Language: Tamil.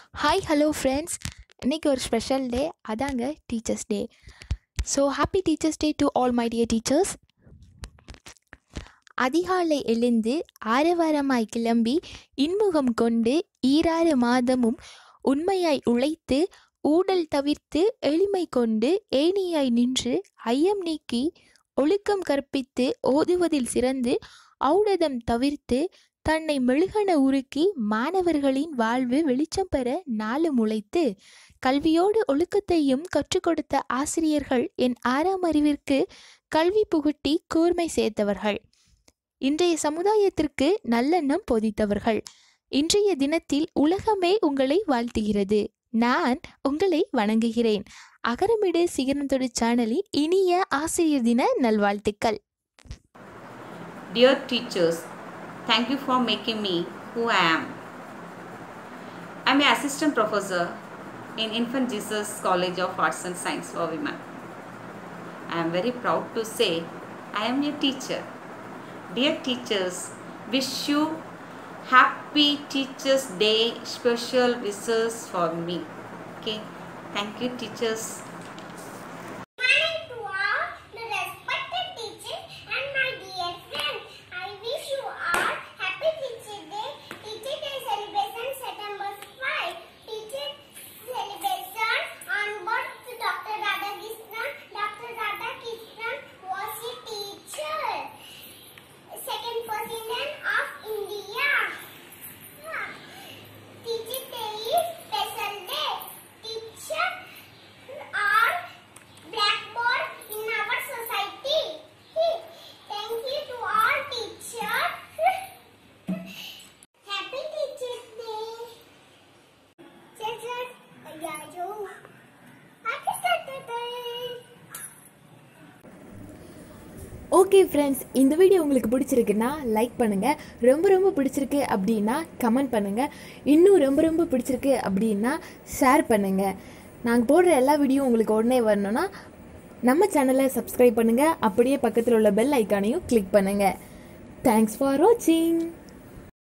ஹாய் ஹலோ ஃப்ரெண்ட்ஸ் இன்றைக்கி ஒரு ஸ்பெஷல் டே அதாங்க teachers day so happy teachers day to all my dear teachers அதிகாலை எழுந்து ஆரவாரமாய் கிளம்பி இன்முகம் கொண்டு ஈராறு மாதமும் உண்மையாய் உழைத்து ஊடல் தவிர்த்து எளிமை கொண்டு ஏணியாய் நின்று ஐயம் நீக்கி ஒழுக்கம் கற்பித்து ஓதுவதில் சிறந்து ஔடதம் தவிர்த்து தன்னை மெழுகன உருக்கி மாணவர்களின் வாழ்வு வெளிச்சம் பெற நாளும் உழைத்து கல்வியோடு ஒழுக்கத்தையும் கற்றுக் கொடுத்த ஆசிரியர்கள் என் ஆறாம் அறிவிற்கு கல்வி புகட்டி கூர்மை சேர்த்தவர்கள் இன்றைய சமுதாயத்திற்கு நல்லெண்ணம் போதித்தவர்கள் இன்றைய தினத்தில் உலகமே உங்களை வாழ்த்துகிறது நான் உங்களை வணங்குகிறேன் அகரமிடு சிகரந்தொடு சேனலின் இனிய ஆசிரியர் தின நல்வாழ்த்துக்கள் Dear teachers, thank you for making me who I am. I'm an assistant professor in Infant Jesus College of Arts and Science for Women. I am very proud to say I am your teacher. Dear teachers, wish you happy Teachers Day special wishes for me. Okay, thank you teachers. Morning to all the respected teachers and my dear friends. I wish you all happy Teacher Day. Teacher Day celebration September 5. Teacher celebration on board to Dr. Radhakrishnan. Dr. Radhakrishnan was a teacher. Second president of India. Yeah. Teacher Day is special day. Teacher are blackboard in our society. Thank you to all teachers. Happy Teachers Day. Teachers, yeah, you. Happy Saturday. Okay friends இந்த வீடியோ உங்களுக்கு பிடிச்சிருக்குன்னா லைக் பண்ணுங்கள் ரொம்ப ரொம்ப பிடிச்சிருக்கு அப்படின்னா கமெண்ட் பண்ணுங்கள் இன்னும் ரொம்ப ரொம்ப பிடிச்சிருக்கு அப்படின்னா ஷேர் பண்ணுங்கள் நாங்கள் போடுற எல்லா வீடியோ உங்களுக்கு உடனே வரணும்னா நம்ம சேனலை சப்ஸ்கிரைப் பண்ணுங்கள் அப்படியே பக்கத்தில் உள்ள பெல் ஐக்கானையும் கிளிக் பண்ணுங்கள் தேங்க்ஸ் ஃபார் வாட்சிங்